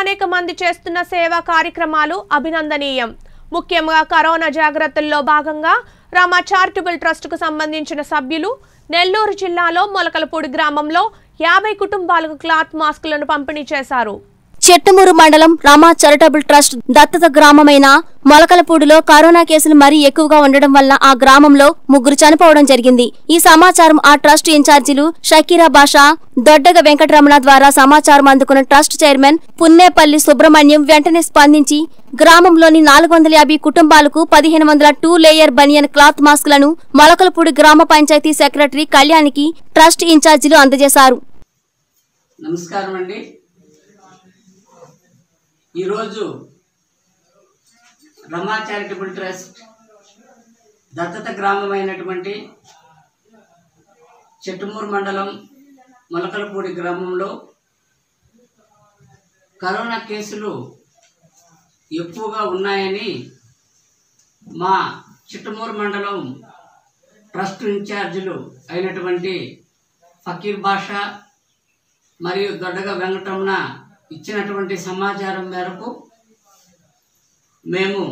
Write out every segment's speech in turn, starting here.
అనేక మంది చేస్తున్న సేవా కార్యక్రమాలు అభినందనీయం ముఖ్యంగా కరోనా జాగ్రత్తల్లో భాగంగా రామ చారిటబుల్ ట్రస్టుకు సంబంధించిన సభ్యులు నెల్లూరు జిల్లాలో మొలకలపూడి గ్రామంలో యాభై కుటుంబాలకు క్లాత్ మాస్కులను పంపిణీ చేశారు చెట్టుమూరు మండలం రామా చారిటబుల్ ట్రస్ట్ దత్తత గ్రామమైన మొలకలపూడిలో కరోనా కేసులు మరీ ఎక్కువగా ఉండడం వల్ల ఆ గ్రామంలో ముగ్గురు చనిపోవడం జరిగింది ఈ సమాచారం ఆ ట్రస్ట్ ఇన్ఛార్జీలు షకీరా బాషా దొడ్డగ వెంకటరమణ ద్వారా సమాచారం అందుకున్న ట్రస్ట్ చైర్మన్ పున్నేపల్లి సుబ్రహ్మణ్యం వెంటనే స్పందించి గ్రామంలోని నాలుగు వందల యాభై కుటుంబాలకు పదిహేను వందల టూ లేయర్ బనియన్ క్లాత్ మాస్కులను మొలకలపూడి గ్రామ పంచాయతీ సెక్రటరీ కళ్యాణికి ట్రస్ట్ ఇన్ఛార్జీలు అందజేశారు నమస్కారం అండి ఈరోజు రమా చారిటబుల్ ట్రస్ట్ దత్తత గ్రామమైనటువంటి చెట్టుమూరు మండలం మొలకలపూడి గ్రామంలో కరోనా కేసులు ఎక్కువగా ఉన్నాయని మా చిట్టమూరు మండలం ట్రస్ట్ ఇన్ఛార్జీలు అయినటువంటి ఫకీర్ బాషా మరియు దొడ్డగ వెంకటరమణ ఇచ్చినటువంటి సమాచారం మేరకు మేము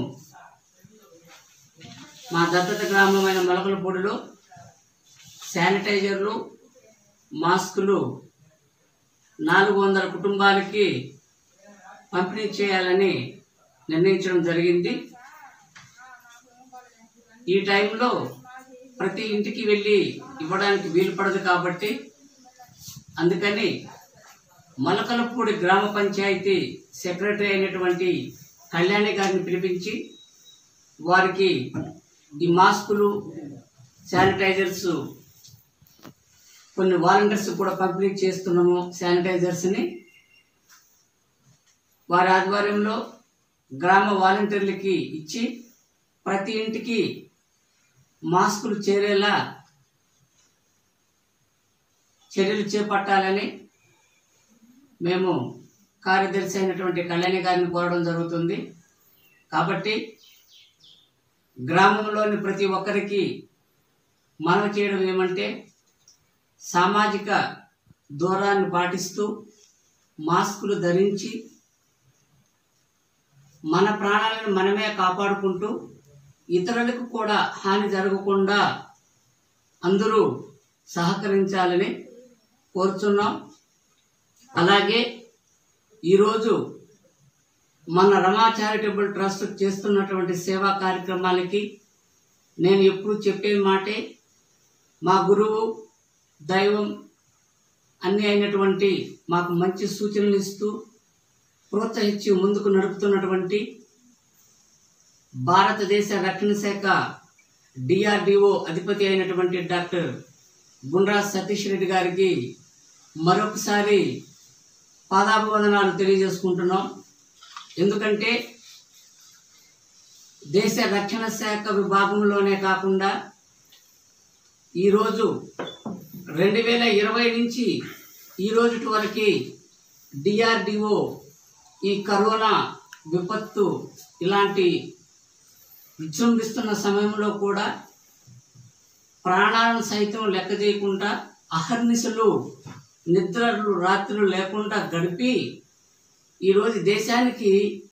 మా దత్తత గ్రామమైన మొలకలపూడిలో శానిటైజర్లు మాస్కులు నాలుగు వందల కుటుంబాలకి పంపిణీ చేయాలని నిర్ణయించడం జరిగింది ఈ టైంలో ప్రతి ఇంటికి వెళ్ళి ఇవ్వడానికి వీలు పడదు కాబట్టి అందుకని మొలకలపూడి గ్రామ పంచాయతీ సెక్రటరీ అయినటువంటి కళ్యాణి గారిని పిలిపించి వారికి ఈ మాస్కులు శానిటైజర్స్ కొన్ని వాలంటీర్స్ కూడా పంపిణీ చేస్తున్నాము శానిటైజర్స్ని వారి ఆధ్వర్యంలో గ్రామ వాలంటీర్లకి ఇచ్చి ప్రతి ఇంటికి మాస్కులు చేరేలా చర్యలు చేపట్టాలని మేము కార్యదర్శి అయినటువంటి కళ్యాణి గారిని కోరడం జరుగుతుంది కాబట్టి గ్రామంలోని ప్రతి ఒక్కరికి మనవి చేయడం ఏమంటే సామాజిక దూరాన్ని పాటిస్తూ మాస్కులు ధరించి మన ప్రాణాలను మనమే కాపాడుకుంటూ ఇతరులకు కూడా హాని జరగకుండా అందరూ సహకరించాలని కోరుచున్నాం అలాగే ఈరోజు మన రమా చారిటబుల్ ట్రస్ట్ చేస్తున్నటువంటి సేవా కార్యక్రమాలకి నేను ఎప్పుడు చెప్పే మాటే మా గురువు దైవం అన్ని అయినటువంటి మాకు మంచి సూచనలు ఇస్తూ ప్రోత్సహించి ముందుకు నడుపుతున్నటువంటి భారతదేశ రక్షణ శాఖ డిఆర్డిఓ అధిపతి అయినటువంటి డాక్టర్ గుండ్రా సతీష్ రెడ్డి గారికి మరొకసారి పాదాభివందనాలు తెలియజేసుకుంటున్నాం ఎందుకంటే దేశ రక్షణ శాఖ విభాగంలోనే కాకుండా ఈరోజు రెండు వేల ఇరవై నుంచి ఈ రోజుటి వరకు డిఆర్డిఓ ఈ కరోనా విపత్తు ఇలాంటి విజృంభిస్తున్న సమయంలో కూడా ప్రాణాలను సైతం లెక్క చేయకుండా అహర్నిశలు నిద్రలు రాత్రులు లేకుండా గడిపి ఈరోజు దేశానికి